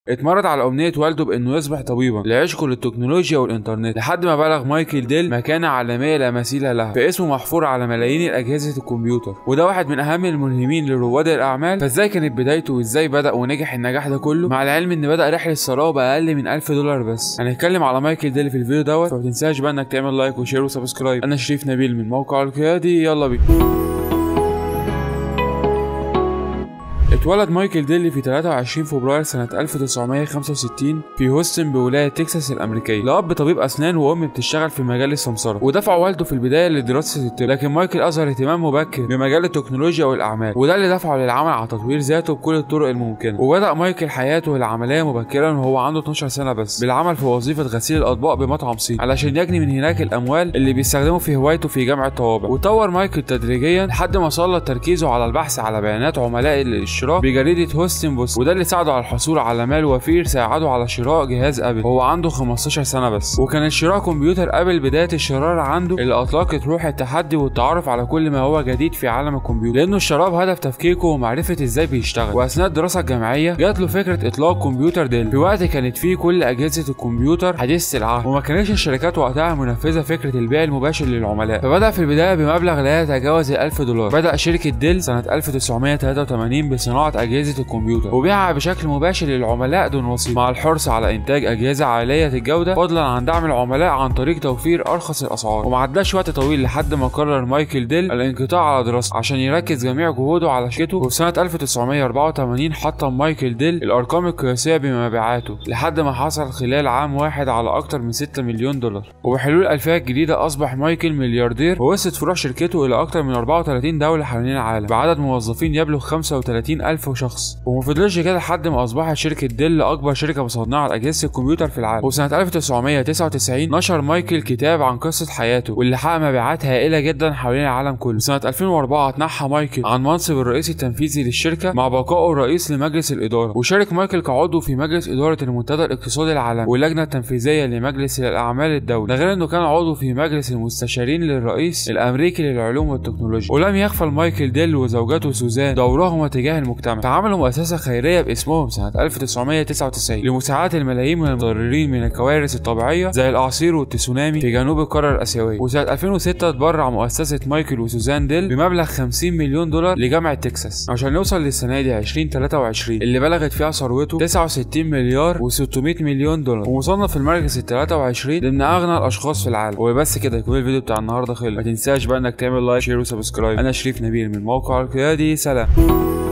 اتمرد على أمنية والده بإنه يصبح طبيبا لعشقه للتكنولوجيا والإنترنت لحد ما بلغ مايكل ديل مكانة عالمية لا مثيل لها فاسمه محفور على ملايين أجهزة الكمبيوتر وده واحد من أهم الملهمين لرواد الأعمال فإزاي كانت بدايته وإزاي بدأ ونجح النجاح ده كله مع العلم إن بدأ رحلة ثراء بأقل من 1000 دولار بس هنتكلم على مايكل ديل في الفيديو دوت فما تنساش بقى إنك تعمل لايك وشير وسبسكرايب أنا شريف نبيل من موقع القيادي يلا بينا اتولد مايكل ديلي في 23 فبراير سنة 1965 في هوستن بولاية تكساس الأمريكية لأب طبيب أسنان وأم بتشتغل في مجال السمسرة ودفع والده في البداية لدراسة الطب لكن مايكل أظهر اهتمام مبكر بمجال التكنولوجيا والأعمال وده اللي دفعه للعمل على تطوير ذاته بكل الطرق الممكنة وبدأ مايكل حياته العملية مبكرا وهو عنده 12 سنة بس بالعمل في وظيفة غسيل الأطباق بمطعم صيني علشان يجني من هناك الأموال اللي بيستخدمه في هوايته في جمع الطوابع وطور مايكل تدريجيا لحد ما سلط تركيزه على البحث على بيانات عملاء الاشتراك بجريدة هوستن بوست وده اللي ساعده على الحصول على مال وفير ساعده على شراء جهاز ابل وهو عنده 15 سنه بس وكان شراء كمبيوتر ابل بدايه الشراره عنده اللي اطلقت روح التحدي والتعرف على كل ما هو جديد في عالم الكمبيوتر لانه اشتراه بهدف تفكيكه ومعرفه ازاي بيشتغل واثناء الدراسه الجامعيه جات له فكره اطلاق كمبيوتر ديل في وقت كانت فيه كل اجهزه الكمبيوتر حديثه العهد وما كانتش الشركات وقتها منفذه فكره البيع المباشر للعملاء فبدا في البدايه بمبلغ لا يتجاوز 1000 دولار بدا شركه ديل سنه 1983 بصناعه اجهزه الكمبيوتر وبيعها بشكل مباشر للعملاء دون وسيط مع الحرص على انتاج اجهزه عاليه الجوده فضلا عن دعم العملاء عن طريق توفير ارخص الاسعار وما عداش وقت طويل لحد ما قرر مايكل ديل الانقطاع على دراسته عشان يركز جميع جهوده على شركته وفي سنه 1984 حطم مايكل ديل الارقام القياسيه بمبيعاته لحد ما حصل خلال عام واحد على اكتر من 6 مليون دولار وبحلول الالفيه الجديده اصبح مايكل ملياردير ووصلت فروع شركته الى اكتر من 34 دوله حوالين العالم بعدد موظفين يبلغ 35 الف شخص وما فضلش كده لحد ما اصبحت شركه ديل اكبر شركه مصنعه اجهزه الكمبيوتر في العالم وسنه 1999 نشر مايكل كتاب عن قصه حياته واللي حقق مبيعات هائله جدا حوالين العالم كله سنه 2004 اتنحى مايكل عن منصب الرئيس التنفيذي للشركه مع بقائه رئيس لمجلس الاداره وشارك مايكل كعضو في مجلس اداره المنتدى الاقتصادي العالمي واللجنه التنفيذيه لمجلس الاعمال الدولي ده غير انه كان عضو في مجلس المستشارين للرئيس الامريكي للعلوم والتكنولوجيا ولم يغفل مايكل ديل وزوجته سوزان دورهما تجاه المجتمع فعملوا مؤسسه خيريه باسمهم سنه 1999 لمساعده الملايين من المتضررين من الكوارث الطبيعيه زي الاعاصير والتسونامي في جنوب القاره الاسيويه وسنه 2006 تبرع مؤسسه مايكل وسوزان ديل بمبلغ 50 مليون دولار لجامعه تكساس عشان نوصل للسنه دي 2023 اللي بلغت فيها ثروته 69 مليار و600 مليون دولار ومصنف في المركز ال 23 ضمن اغنى الاشخاص في العالم وبس كده يكون الفيديو بتاع النهارده خلص ما تنساش بقى انك تعمل لايك شير وسبسكرايب انا شريف نبيل من موقع القيادي سلام